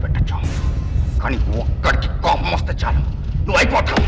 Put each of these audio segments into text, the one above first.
పెట్టచ్చు కానీ ఒక్కడికి కోపం వస్తే చాలు నువ్వు అయిపోతావు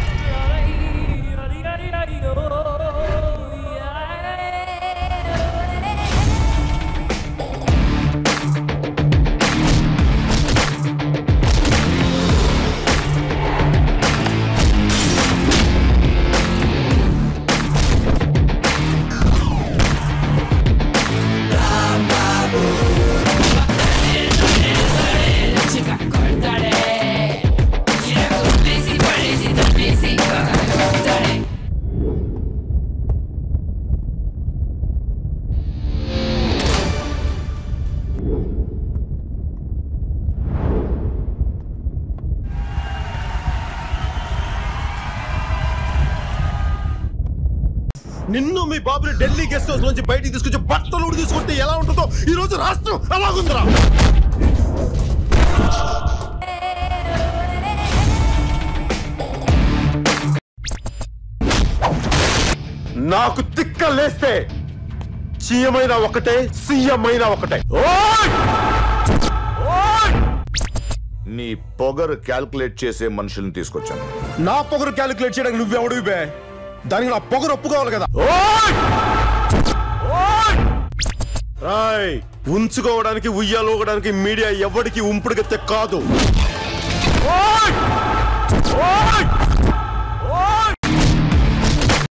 నిన్ను మీ బాబుని ఢిల్లీ గెస్ట్ హౌస్ నుంచి బయటికి తీసుకొచ్చి బట్టలు ఉడి తీసుకుంటే ఎలా ఉంటుందో ఈ రోజు రాష్ట్రం అలాగుందిరా నాకు తిక్క లేస్తే సీఎమైనా ఒకటే సీఎం అయినా ఒకటే ఓయ్! ఓయ్! నీ పొగరు క్యాల్కులేట్ చేసే మనుషుల్ని తీసుకొచ్చాను నా పొగరు క్యాలిక్యులేట్ చేయడానికి నువ్వెవడివి బే దానికి నా పొగరు ఒప్పుకోవాలి కదా ఓయ్! ఓయ్! రాయ్ ఉంచుకోవడానికి ఉయ్యాలోగడానికి మీడియా ఎవరికి ఉంపుడుగెత్తే కాదు ఓయ్! ఓయ్!